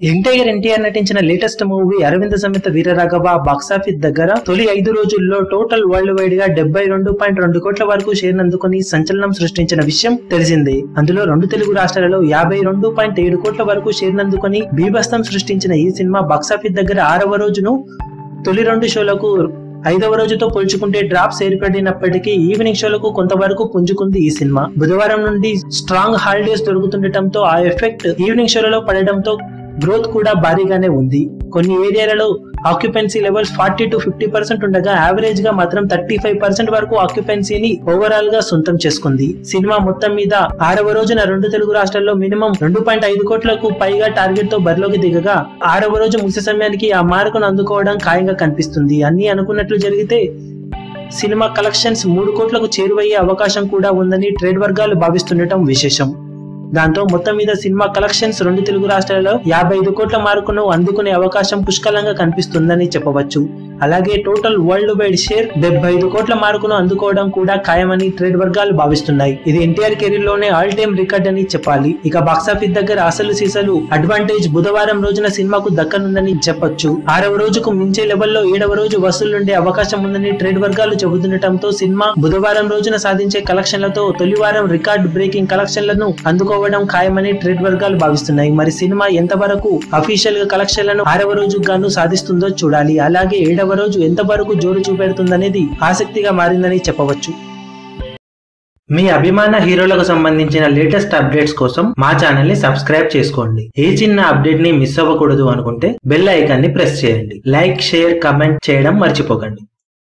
young tiger NTR నటించిన latest movie Aravinda సమేత Veeraraghava box office దగ్గర తొలి ఐదు రోజుల్లో టోటల్ వరల్డ్ వైడ్ గా డెబ్బై రెండు పాయింట్ రెండు కోట్ల వరకు షేర్ అందుకుని సంచలనం సృష్టించిన విషయం తెలిసిందే అందులో రెండు తెలుగు రాష్ట్రాలలో యాభై రెండు పాయింట్ ఏడు కోట్ల వరకు షేర్ అందుకుని బీభత్సం సృష్టించిన ఈ సినిమా బాక్సాఫీస్ దగ్గర ఆరవ రోజును తొలి రెండు షోలకు ఐదవ రోజుతో పోల్చుకుంటే డ్రాప్స్ ఏర్పడినప్పటికీ ఈవినింగ్ షోలకు కొంతవరకు పుంజుకుంది ఈ సినిమా బుధవారం నుండి స్ట్రాంగ్ హాలిడేస్ దొరుకుతుండటంతో ఆ ఎఫెక్ట్ ఈవినింగ్ షోలలో పడడంతో గ్రోత్ కూడా భారీగానే ఉంది కొన్ని ఏరియాలలో occupancy levels forty to fifty percent ఉండగా యావరేజ్ గా మాత్రం థర్టీ ఫైవ్ పర్సెంట్ వరకు ఆక్యుపెన్సీని ఓవరాల్ గా సొంతం చేసుకుంది సినిమా మొత్తం మీద ఆరవ రోజున రెండు తెలుగు రాష్ట్రాల్లో మినిమం రెండు పాయింట్ ఐదు కోట్లకు పైగా టార్గెట్ తో బరిలోకి దిగగా ఆరవ రోజు ముగిసే సమయానికి ఆ మార్కును అందుకోవడం ఖాయంగా కనిపిస్తుంది అన్ని అనుకున్నట్లు జరిగితే సినిమా కలెక్షన్స్ మూడు కోట్లకు చేరువయ్యే అవకాశం కూడా ఉందని ట్రేడ్ వర్గాలు భావిస్తుండటం విశేషం దాంతో మొత్తం మీద సినిమా కలెక్షన్స్ రెండు తెలుగు రాష్ట్రాలలో యాభై ఐదు కోట్ల మార్కును అందుకునే అవకాశం పుష్కలంగా కనిపిస్తుందని చెప్పవచ్చు అలాగే టోటల్ వరల్డ్ వైడ్ షేర్ డెబ్బై ఐదు కోట్ల మార్కును అందుకోవడం కూడా ఖాయమని ట్రేడ్ వర్గాలు భావిస్తున్నాయి ఇది ఎన్టీఆర్ కెరీర్ లోనే ఆల్ టైమ్ రికార్డ్ అని చెప్పాలి ఇక బాక్సాఫీస్ దగ్గర అసలు సీసలు అడ్వాంటేజ్ బుధవారం రోజున సినిమాకు దక్కనుందని చెప్పొచ్చు ఆరవ రోజుకు మించే లెవెల్లో ఏడవ రోజు వసూళ్లుండే అవకాశం ఉందని ట్రేడ్ వర్గాలు చెబుతుండటంతో సినిమా బుధవారం రోజున సాధించే కలెక్షన్లతో తొలి వారం రికార్డ్ బ్రేకింగ్ కలెక్షన్లను అందుకోవడం ఖాయమని ట్రేడ్ వర్గాలు భావిస్తున్నాయి మరి సినిమా ఎంతవరకు అఫీషియల్ గా కలెక్షన్లను ఆరవ రోజు గాను సాధిస్తుందో చూడాలి అలాగే ఏడవ రోజు ఎంతవరకు జోరు చూపెడుతుందనేది ఆసక్తిగా మారిందని చెప్పవచ్చు మీ అభిమాన హీరోలకు సంబంధించిన లేటెస్ట్ అప్డేట్స్ కోసం మా ఛానల్ ని సబ్స్క్రైబ్ చేసుకోండి ఏ చిన్న అప్డేట్ ని మిస్ అవ్వకూడదు అనుకుంటే బెల్ ఐకాన్ ని ప్రెస్ చేయండి లైక్ షేర్ కమెంట్ చేయడం మర్చిపోకండి